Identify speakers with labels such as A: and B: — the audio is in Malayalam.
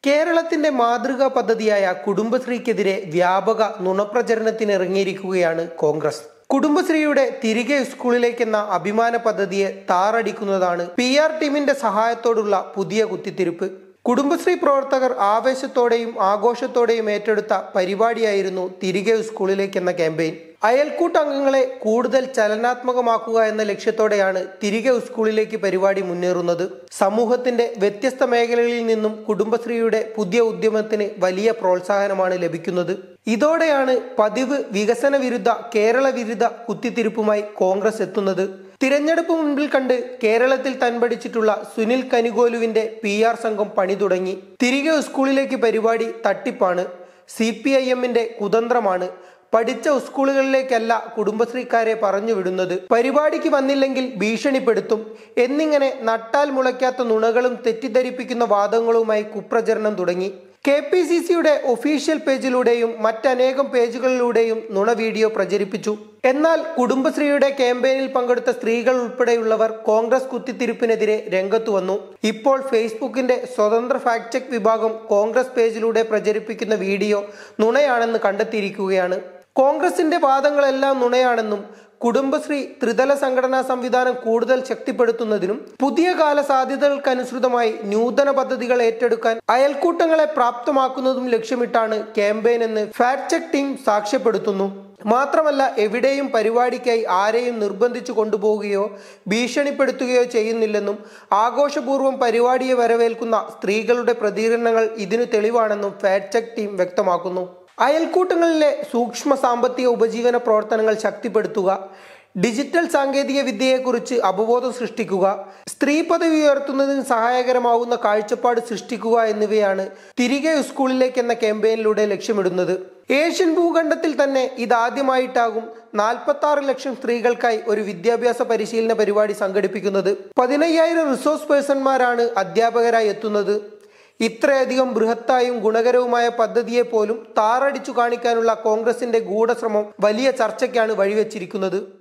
A: കേരളത്തിന്റെ മാതൃകാ പദ്ധതിയായ കുടുംബശ്രീക്കെതിരെ വ്യാപക നുണപ്രചരണത്തിന് ഇറങ്ങിയിരിക്കുകയാണ് കോൺഗ്രസ് കുടുംബശ്രീയുടെ തിരികെ സ്കൂളിലേക്കെന്ന അഭിമാന പദ്ധതിയെ താറടിക്കുന്നതാണ് പി ആർ ടീമിന്റെ സഹായത്തോടുള്ള പുതിയ കുത്തിത്തിരിപ്പ് കുടുംബശ്രീ പ്രവർത്തകർ ആവേശത്തോടെയും ആഘോഷത്തോടെയും ഏറ്റെടുത്ത പരിപാടിയായിരുന്നു തിരികെ സ്കൂളിലേക്കെന്ന ക്യാമ്പയിൻ അയൽക്കൂട്ട അംഗങ്ങളെ കൂടുതൽ ചലനാത്മകമാക്കുക എന്ന ലക്ഷ്യത്തോടെയാണ് തിരികെ സ്കൂളിലേക്ക് പരിപാടി മുന്നേറുന്നത് സമൂഹത്തിന്റെ വ്യത്യസ്ത മേഖലകളിൽ നിന്നും കുടുംബശ്രീയുടെ പുതിയ ഉദ്യമത്തിന് വലിയ പ്രോത്സാഹനമാണ് ലഭിക്കുന്നത് ഇതോടെയാണ് പതിവ് വികസന വിരുദ്ധ കേരള വിരുദ്ധ കുത്തിത്തിരിപ്പുമായി കോൺഗ്രസ് എത്തുന്നത് തിരഞ്ഞെടുപ്പ് മുൻപിൽ കണ്ട് കേരളത്തിൽ തൻപടിച്ചിട്ടുള്ള സുനിൽ കനിഗോലുവിന്റെ പി ആർ സംഘം പണി തുടങ്ങി തിരികെ സ്കൂളിലേക്ക് പരിപാടി തട്ടിപ്പാണ് സി പി ഐ എമ്മിന്റെ കുതന്ത്രമാണ് പഠിച്ച സ്കൂളുകളിലേക്കല്ല കുടുംബശ്രീക്കാരെ പറഞ്ഞു വിടുന്നത് പരിപാടിക്ക് വന്നില്ലെങ്കിൽ ഭീഷണിപ്പെടുത്തും എന്നിങ്ങനെ നട്ടാൽ മുളയ്ക്കാത്ത നുണകളും തെറ്റിദ്ധരിപ്പിക്കുന്ന വാദങ്ങളുമായി കുപ്രചരണം തുടങ്ങി കെ പി സി സിയുടെ ഒഫീഷ്യൽ പേജിലൂടെയും മറ്റനേകം പേജുകളിലൂടെയും നുണ വീഡിയോ പ്രചരിപ്പിച്ചു എന്നാൽ കുടുംബശ്രീയുടെ ക്യാമ്പയിനിൽ പങ്കെടുത്ത സ്ത്രീകൾ ഉൾപ്പെടെയുള്ളവർ കോൺഗ്രസ് കുത്തിത്തിരിപ്പിനെതിരെ രംഗത്തു വന്നു ഇപ്പോൾ ഫേസ്ബുക്കിന്റെ സ്വതന്ത്ര ഫാക്ട് ചെക്ക് വിഭാഗം കോൺഗ്രസ് പേജിലൂടെ പ്രചരിപ്പിക്കുന്ന വീഡിയോ നുണയാണെന്ന് കണ്ടെത്തിയിരിക്കുകയാണ് കോൺഗ്രസിന്റെ വാദങ്ങളെല്ലാം നുണയാണെന്നും കുടുംബശ്രീ ത്രിതല സംഘടനാ സംവിധാനം കൂടുതൽ ശക്തിപ്പെടുത്തുന്നതിനും പുതിയ കാല സാധ്യതകൾക്കനുസൃതമായി നൂതന പദ്ധതികൾ ഏറ്റെടുക്കാൻ അയൽക്കൂട്ടങ്ങളെ പ്രാപ്തമാക്കുന്നതും ലക്ഷ്യമിട്ടാണ് ക്യാമ്പയിൻ എന്ന് ഫാക്ട് ചെക്ക് ടീം സാക്ഷ്യപ്പെടുത്തുന്നു മാത്രമല്ല എവിടെയും പരിപാടിക്കായി ആരെയും നിർബന്ധിച്ചു കൊണ്ടുപോവുകയോ ഭീഷണിപ്പെടുത്തുകയോ ചെയ്യുന്നില്ലെന്നും ആഘോഷപൂർവ്വം പരിപാടിയെ വരവേൽക്കുന്ന സ്ത്രീകളുടെ പ്രതികരണങ്ങൾ ഇതിനു തെളിവാണെന്നും ഫാക്ട് ചെക്ക് ടീം വ്യക്തമാക്കുന്നു അയൽക്കൂട്ടങ്ങളിലെ സൂക്ഷ്മ സാമ്പത്തിക ഉപജീവന പ്രവർത്തനങ്ങൾ ശക്തിപ്പെടുത്തുക ഡിജിറ്റൽ സാങ്കേതിക വിദ്യയെക്കുറിച്ച് അവബോധം സൃഷ്ടിക്കുക സ്ത്രീ പദവി ഉയർത്തുന്നതിന് സഹായകരമാവുന്ന കാഴ്ചപ്പാട് സൃഷ്ടിക്കുക എന്നിവയാണ് തിരികെ സ്കൂളിലേക്ക് എന്ന ക്യാമ്പയിനിലൂടെ ലക്ഷ്യമിടുന്നത് ഏഷ്യൻ ഭൂഖണ്ഡത്തിൽ തന്നെ ഇതാദ്യമായിട്ടാകും നാൽപ്പത്തി ആറ് ലക്ഷം സ്ത്രീകൾക്കായി ഒരു വിദ്യാഭ്യാസ പരിശീലന പരിപാടി സംഘടിപ്പിക്കുന്നത് പതിനയ്യായിരം റിസോഴ്സ് പേഴ്സൺമാരാണ് അധ്യാപകരായി എത്തുന്നത് ഇത്രയധികം ബൃഹത്തായും ഗുണകരവുമായ പദ്ധതിയെ പോലും താറടിച്ചു കാണിക്കാനുള്ള കോൺഗ്രസിന്റെ ഗൂഢശ്രമം വലിയ ചർച്ചയ്ക്കാണ് വഴിവെച്ചിരിക്കുന്നത്